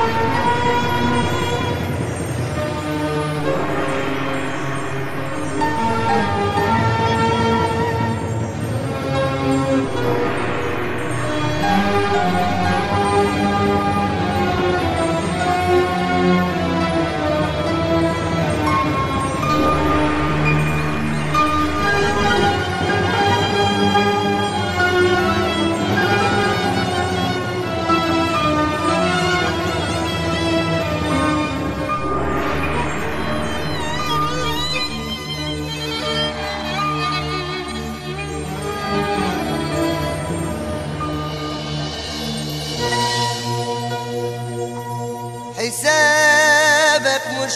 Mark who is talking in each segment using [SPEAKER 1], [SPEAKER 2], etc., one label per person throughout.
[SPEAKER 1] حسابك مش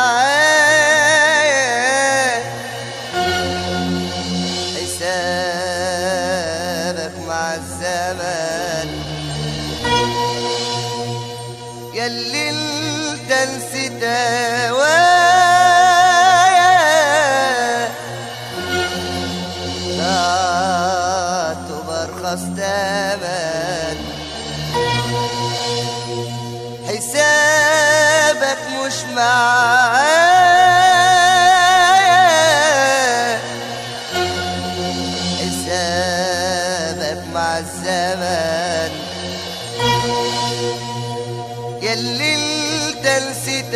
[SPEAKER 1] معايا حسابك مع الزمن ياللي انت نسيت هوايا بعته برخص تمن حسابك مش معايا حسابك مع الزمن ياللي انت نسيت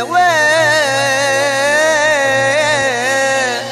[SPEAKER 1] هوايا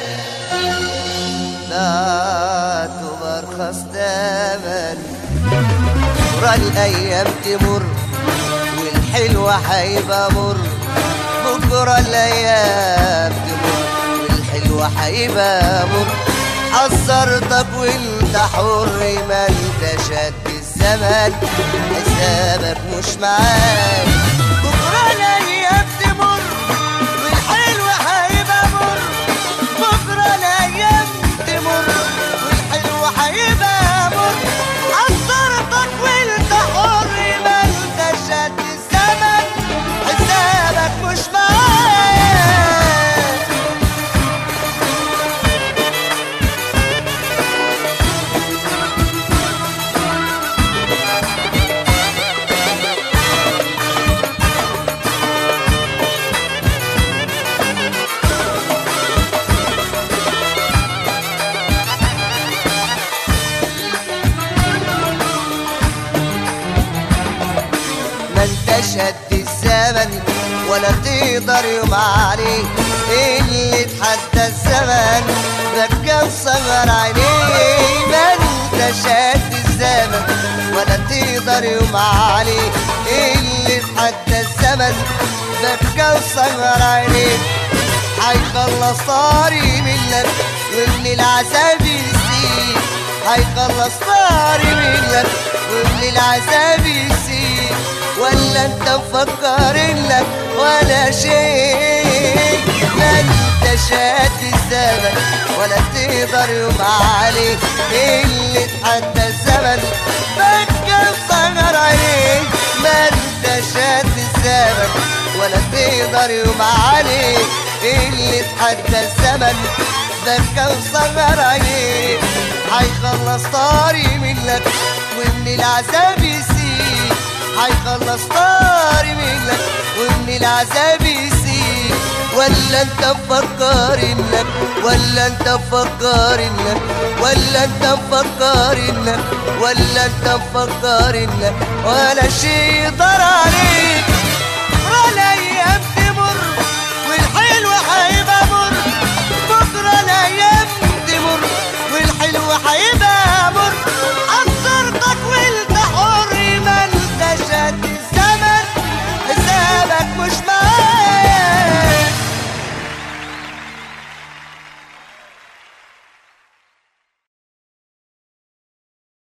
[SPEAKER 1] بعته برخص تمن بكرة الأيام تمر والحلوة هيبقى مر بكرة الأيام تمر والحلوة هيبقى مر حذرتك وانت حر ما انت شد الزمن حسابك مش معاك بكرة الأيام تمر والحلوة هيبقى مر بكرة الأيام تمر والحلوة هيبقى مر حذرتك وانت حر ما انت شد الزمن حسابك مش معايا ما انت شد الزمن ولا تقدر يوم عليه اللي اتحدى الزمن بكى وصغر عينيه ما انت شد الزمن ولا تقدر يوم عليه اللي اتحدى الزمن بكى وصغر عينيه هيخلص طاري منك وابن العذاب يسيب هيخلص طاري منك وابن العذاب يسيب ولا انت مفكر انك ولا شيء لا انت شاد الزمن ولا تقدر يوم عليه اللي اتحدى الزمن بكى وصغر عليه ما انت شاد الزمن ولا تقدر يوم عليه اللي اتحدى الزمن بكى وصغر عليه هيخلص طاري منك ومن العذاب يسيب هيخلص طاري منك ومن العذاب يسيب ولا انت مفكر انك ولا انت مفكر انك ولا انت مفكر انك ولا انت مفكر انك ولا شيء يقدر عليك ولا ايام